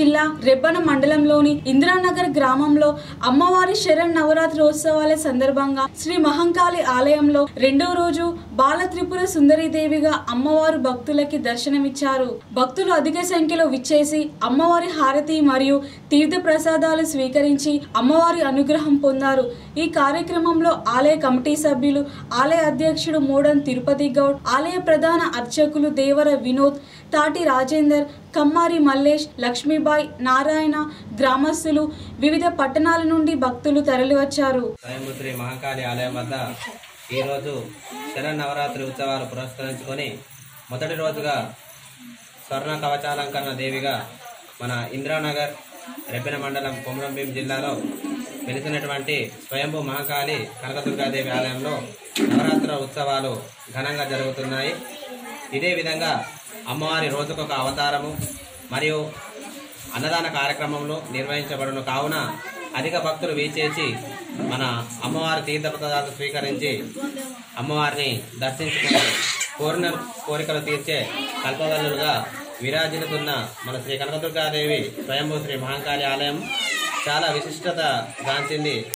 జిల్లా రెబ్బన మండలంలోని ఇందిరానగర్ గ్రామంలో అమ్మవారి శరణ్ నవరాత్రోత్సవాల సందర్భంగా శ్రీ మహంకాళి ఆలయంలో రెండో రోజు బాల త్రిపుర సుందరీదేవిగా అమ్మవారు భక్తులకి దర్శనమిచ్చారు భక్తులు అధిక సంఖ్యలో విచ్చేసి అమ్మవారి హారతి మరియు తీర్థ ప్రసాదాలు స్వీకరించి అమ్మవారి అనుగ్రహం పొందారు ఈ కార్యక్రమంలో ఆలయ కమిటీ సభ్యులు ఆలయ అధ్యక్షుడు మోడన్ తిరుపతి గౌడ్ ఆలయ ప్రధాన అర్చకులు దేవర వినోద్ తాటి రాజేందర్ కమ్మారి మల్లేష్ లక్ష్మీబాయి నారాయణ గ్రామస్తులు వివిధ పట్టణాల నుండి భక్తులు తరలివచ్చారు స్వయంభూశ్రీ మహాకాళి ఆలయం వద్ద ఈరోజు శరణ్ నవరాత్రి ఉత్సవాలు పురస్కరించుకొని మొదటి రోజుగా స్వర్ణ కవచాలంకరణ దేవిగా మన ఇంద్రానగర్ రెబ్బెన మండలం కొమరంభీం జిల్లాలో వెలిసినటువంటి స్వయంభూ మహాకాళి కనకదుర్గాదేవి ఆలయంలో నవరాత్రి ఉత్సవాలు ఘనంగా జరుగుతున్నాయి ఇదే విధంగా అమ్మవారి రోజుకొక అవతారము మరియు అన్నదాన కార్యక్రమంలో నిర్వహించబడును కావున అధిక భక్తులు వీచేసి మన అమ్మవారి తీర్థప్రసాదాలు స్వీకరించి అమ్మవారిని దర్శించుకుని కోరిన కోరికలు తీర్చే కల్పవల్లులుగా విరాజిల్లుతున్న మన శ్రీ కనకదుర్గాదేవి స్వయంభూ శ్రీ మహంకాళి ఆలయం చాలా విశిష్టత గాంచింది